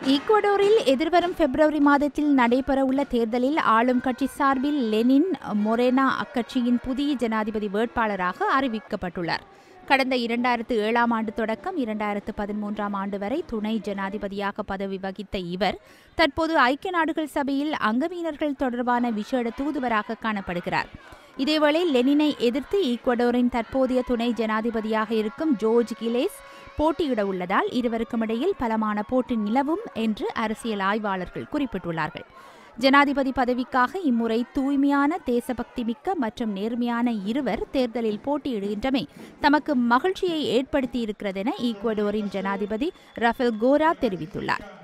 ஈக்குவடோரில் எதிர்வரும் பிப்ரவரி மாதத்தில் நடைபெறவுள்ள தேர்தலில் ஆளும் கட்சி சார்பில் லெனின் மொரேனா அக்கட்சியின் புதிய ஜனாதிபதி வேட்பாளராக அறிவிக்கப்பட்டுள்ளார் கடந்த இரண்டாயிரத்து ஏழாம் ஆண்டு தொடக்கம் இரண்டாயிரத்து பதிமூன்றாம் ஆண்டு வரை துணை ஜனாதிபதியாக பதவி வகித்த இவர் தற்போது ஐக்கிய நாடுகள் சபையில் அங்கவீனர்கள் தொடர்பான விசேட தூதுவராக காணப்படுகிறார் இதேவேளை லெனினை எதிர்த்து ஈக்குவடோரின் தற்போதைய துணை ஜனாதிபதியாக இருக்கும் ஜோர்ஜ் கிலேஸ் போட்டியிட உள்ளதால் இருவருக்கும் இடையில் பலமான போட்டி நிலவும் என்று அரசியல் ஆய்வாளர்கள் குறிப்பிட்டுள்ளார்கள் ஜனாதிபதி பதவிக்காக இம்முறை தூய்மையான தேசபக்தி மிக்க மற்றும் நேர்மையான இருவர் தேர்தலில் போட்டியிடுகின்றமை தமக்கு மகிழ்ச்சியை ஏற்படுத்தியிருக்கிறதென ஈக்குவடோரின் ஜனாதிபதி ரஃபேல் கோரா தெரிவித்துள்ளார்